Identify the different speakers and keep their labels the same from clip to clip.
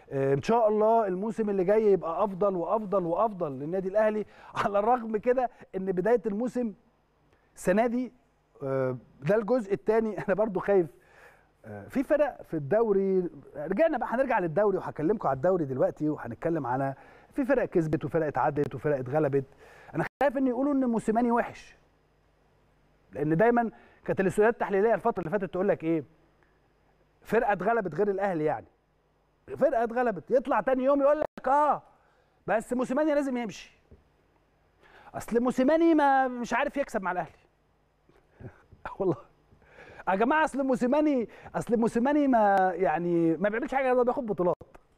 Speaker 1: آه، ان شاء الله الموسم اللي جاي يبقى افضل وافضل وافضل للنادي الاهلي على الرغم كده ان بدايه الموسم السنه دي آه، ده الجزء الثاني انا برضو خايف آه، في فرق في الدوري رجعنا بقى هنرجع للدوري وهكلمكم على الدوري دلوقتي وهنتكلم على في فرق كسبت وفرق اتعدت وفرق اتغلبت انا خايف ان يقولوا ان موسيماني وحش لان دايما كانت الاستوديوهات التحليليه الفتره اللي فاتت تقول لك ايه فرقه اتغلبت غير الاهلي يعني فرقه اتغلبت يطلع تاني يوم يقول لك اه بس موسيماني لازم يمشي اصل موسيماني ما مش عارف يكسب مع الاهلي والله يا جماعه اصل موسيماني اصل موسيماني ما يعني ما بيعملش حاجه غير بياخد بطولات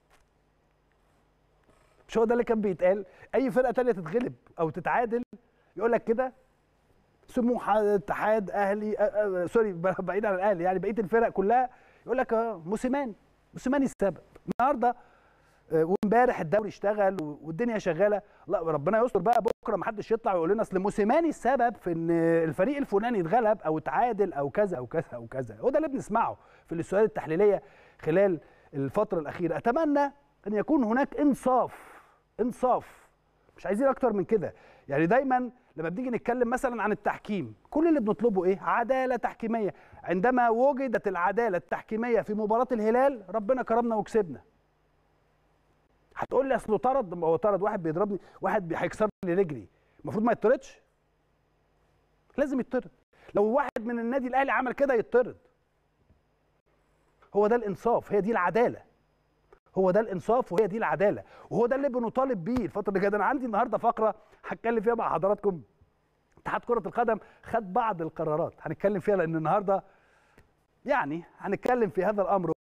Speaker 1: مش هو ده اللي كان بيتقال اي فرقه تانية تتغلب او تتعادل يقول لك كده سموحه اتحاد اهلي آه آه سوري بعيد عن الاهلي يعني بقيه الفرق كلها يقول لك اه موسيماني موسيماني السبب النهارده آه، وامبارح الدوري اشتغل و- والدنيا شغاله لا ربنا يستر بقى بكره ما حدش يطلع ويقول لنا اصل موسيماني السبب في ان الفريق الفلاني اتغلب او اتعادل او كذا او كذا او كذا هو ده اللي بنسمعه في السؤال التحليليه خلال الفتره الاخيره اتمنى ان يكون هناك انصاف انصاف مش عايزين اكتر من كده يعني دايما لما بنيجي نتكلم مثلا عن التحكيم كل اللي بنطلبه ايه عداله تحكيميه عندما وجدت العداله التحكيميه في مباراه الهلال ربنا كرمنا وكسبنا هتقول لي اصله طرد ما هو طرد واحد بيضربني واحد بي- هيكسر لي رجلي المفروض ما يطردش لازم يطرد لو واحد من النادي الاهلي عمل كده يطرد هو ده الانصاف هي دي العداله هو ده الانصاف وهي دي العداله وهو ده اللي بنطالب بيه الفتره اللي جايه انا عندي النهارده فقره هتكلم فيها مع حضراتكم اتحاد كره القدم خد بعض القرارات هنتكلم فيها لان النهارده يعني هنتكلم في هذا الامر